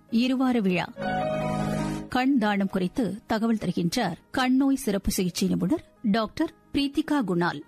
இருவார விழா கண் தானம் குறித்து தகவல் தருகின்றார் கண் நோய் சிறப்பு சிகிச்சை நிபுணர் டாக்டர் பிரீத்திகா குணால்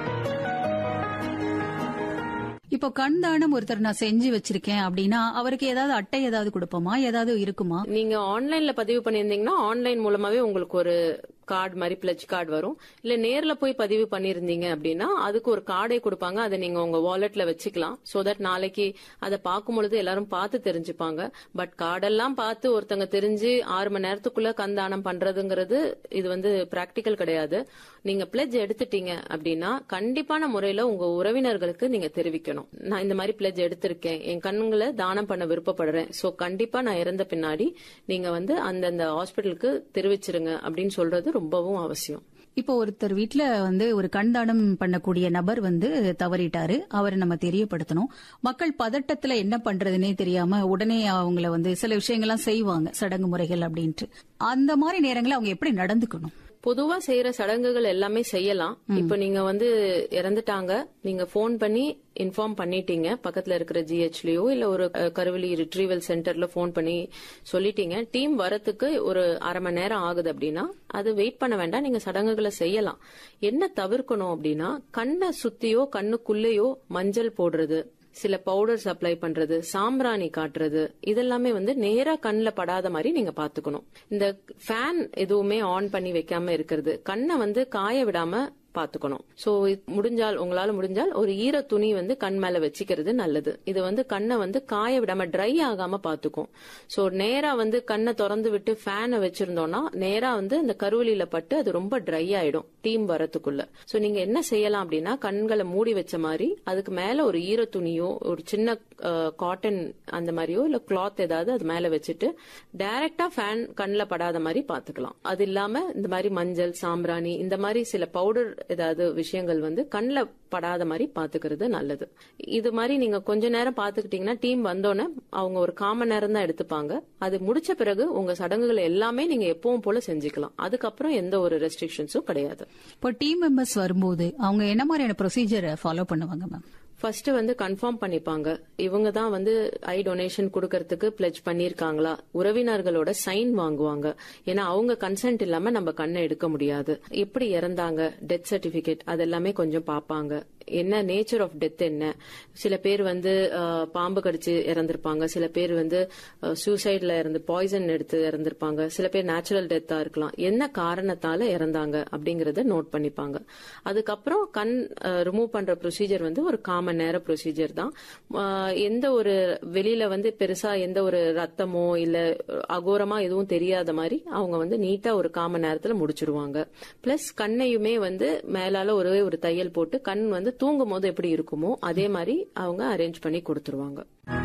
இப்போ கண் தானம் ஒருத்தர் நான் செஞ்சு வச்சிருக்கேன் அப்படின்னா அவருக்கு ஏதாவது அட்டை ஏதாவது கொடுப்போமா ஏதாவது இருக்குமா நீங்க ஆன்லைன்ல பதிவு பண்ணியிருந்தீங்கன்னா ஆன்லைன் மூலமாவே உங்களுக்கு ஒரு கார்டு மாதிரி பிளட்ஜ் கார்டு வரும் இல்ல நேர்ல போய் பதிவு பண்ணிருந்தீங்க அப்படின்னா அதுக்கு ஒரு கார்டை கொடுப்பாங்க அதை நீங்க உங்க வாலெட்ல வச்சுக்கலாம் சோ தட் நாளைக்கு அதை பார்க்கும் பொழுது எல்லாரும் பார்த்து தெரிஞ்சுப்பாங்க பட் கார்டெல்லாம் பார்த்து ஒருத்தங்க தெரிஞ்சு ஆறு மணி நேரத்துக்குள்ள கந்தானம் பண்றதுங்கிறது இது வந்து பிராக்டிக்கல் கிடையாது நீங்க பிளட்ஜ் எடுத்துட்டீங்க அப்படின்னா கண்டிப்பான முறையில உங்க உறவினர்களுக்கு நீங்க தெரிவிக்கணும் நான் இந்த மாதிரி பிளட்ஜ் எடுத்திருக்கேன் என் கண்ணுங்களை தானம் பண்ண விருப்பப்படுறேன் சோ கண்டிப்பா நான் இறந்த பின்னாடி நீங்க வந்து அந்தந்த ஹாஸ்பிட்டலுக்கு தெரிவிச்சிருங்க அப்படின்னு சொல்றது ரொம்பவும் அவசியம் இப்போ ஒருத்தர் வீட்ல வந்து ஒரு கண் தானம் பண்ணக்கூடிய நபர் வந்து தவறிட்டாரு அவரை நம்ம தெரியப்படுத்தணும் மக்கள் பதட்டத்துல என்ன பண்றதுன்னே தெரியாம உடனே அவங்கள வந்து சில விஷயங்கள்லாம் செய்வாங்க சடங்கு முறைகள் அப்படின்ட்டு அந்த மாதிரி நேரங்களில் அவங்க எப்படி நடந்துக்கணும் பொதுவா செய்யற சடங்குகள் எல்லாமே செய்யலாம் இப்ப நீங்க வந்து இறந்துட்டாங்க நீங்க போன் பண்ணி இன்ஃபார்ம் பண்ணிட்டீங்க பக்கத்துல இருக்கிற ஜிஹெச்லயோ இல்ல ஒரு அஹ், கருவலி ரிட்ரீவல் சென்டர்ல போன் பண்ணி சொல்லிட்டீங்க டீம் வரத்துக்கு ஒரு அரை மணி நேரம் ஆகுது அப்படின்னா அது வெயிட் பண்ண வேண்டாம் நீங்க சடங்குகளை செய்யலாம் என்ன தவிர்க்கணும் அப்படின்னா கண்ணை சுத்தியோ கண்ணுக்குள்ளேயோ மஞ்சள் போடுறது சில பவுடர்ஸ் அப்ளை பண்றது சாம்பிராணி காட்டுறது இதெல்லாமே வந்து நேரா கண்ணுல படாத மாதிரி நீங்க பாத்துக்கணும் இந்த ஃபேன் எதுவுமே ஆன் பண்ணி வைக்காம இருக்கிறது கண்ணை வந்து காய விடாம பாத்துக்கணும் சோ முடிஞ்சால் உங்களால முடிஞ்சால் ஒரு ஈர துணி வந்து கண் மேல வச்சுக்கிறது நல்லது இது வந்து கண்ணை வந்து காய விடாம ட்ரை ஆகாம பாத்துக்கும் சோ நேரா வந்து கண்ணை திறந்து விட்டு ஃபேனை வச்சிருந்தோம்னா நேரா வந்து அந்த கருவலியில பட்டு அது ரொம்ப ட்ரை ஆயிடும் டீம் வரத்துக்குள்ள சோ நீங்க என்ன செய்யலாம் அப்படின்னா கண்களை மூடி வச்ச மாதிரி அதுக்கு மேல ஒரு ஈர துணியோ ஒரு சின்ன காட்டன் அந்த மாதிரியோ இல்ல கிளாத் ஏதாவது அது மேல வச்சுட்டு டைரக்டா ஃபேன் கண்ணில் படாத மாதிரி பாத்துக்கலாம் அது இல்லாம இந்த மாதிரி மஞ்சள் சாம்பிராணி இந்த மாதிரி சில பவுடர் ஏதாவது விஷயங்கள் வந்து கண்ணில் படாத மாதிரி பாத்துக்கிறது நல்லது இது மாதிரி நீங்க கொஞ்ச நேரம் பாத்துக்கிட்டீங்கன்னா டீம் வந்தோன்னே அவங்க ஒரு காமன் நேரம் தான் எடுத்துப்பாங்க அது முடிச்ச பிறகு உங்க சடங்குகளை எல்லாமே நீங்க எப்பவும் போல செஞ்சுக்கலாம் அதுக்கப்புறம் எந்த ஒரு ரெஸ்ட்ரிக்ஷன்ஸும் கிடையாது இப்போ டீம் மெம்பர்ஸ் வரும்போது அவங்க என்ன மாதிரியான ப்ரொசீஜரை ஃபாலோ பண்ணுவாங்க மேம் ஃபர்ஸ்ட் வந்து கன்ஃபார்ம் பண்ணிப்பாங்க இவங்க தான் வந்து ஐ டொனேஷன் கொடுக்கறதுக்கு பிளட்ஜ் பண்ணிருக்காங்களா உறவினர்களோட சைன் வாங்குவாங்க ஏன்னா அவங்க கன்சென்ட் இல்லாம நம்ம கண்ணை எடுக்க முடியாது எப்படி இறந்தாங்க டெத் சர்டிபிகேட் அதெல்லாமே கொஞ்சம் பாப்பாங்க என்ன நேச்சர் ஆஃப் டெத் என்ன சில பேர் வந்து அஹ், பாம்பு கடிச்சு இறந்திருப்பாங்க சில பேர் வந்து சூசைட்ல இருந்து பாய்சன் எடுத்து இறந்திருப்பாங்க சில பேர் நேச்சுரல் டெத்தா இருக்கலாம் என்ன காரணத்தால இறந்தாங்க அப்படிங்கறத நோட் பண்ணிப்பாங்க அதுக்கப்புறம் கண் ரிமூவ் பண்ற ப்ரொசீஜர் வந்து ஒரு காமன் நேர ப்ரொசீஜர் தான் அஹ், எந்த ஒரு வெளியில வந்து பெருசா எந்த ஒரு ரத்தமோ இல்ல அகோரமா எதுவும் தெரியாத மாதிரி அவங்க வந்து நீட்டா ஒரு காமன் நேரத்துல முடிச்சிருவாங்க பிளஸ் கண்ணையுமே வந்து மேலால ஒரே ஒரு தையல் போட்டு கண் வந்து தூங்கும் போது எப்படி இருக்குமோ அதே மாதிரி அவங்க அரேஞ்ச் பண்ணி கொடுத்துருவாங்க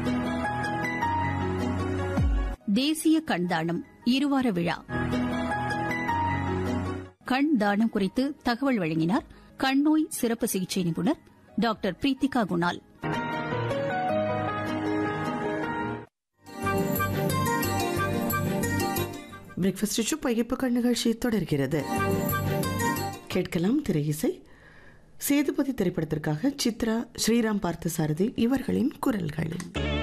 தேசிய கண் தானம் இருவார விழா கண் தானம் குறித்து தகவல் வழங்கினார் கண் நோய் சிறப்பு சிகிச்சை நிபுணர் doctor Preethika Kunal breakfast show பையப்புக்கள் நிகழ்ச்சி தொடர்கிறது கேட்கலாம் திரை இசை சேதுபதி திரைப்படத்திற்காக சித்ரா ஸ்ரீராம் பார்த்தசாரதி இவர்களின் குரல்களில்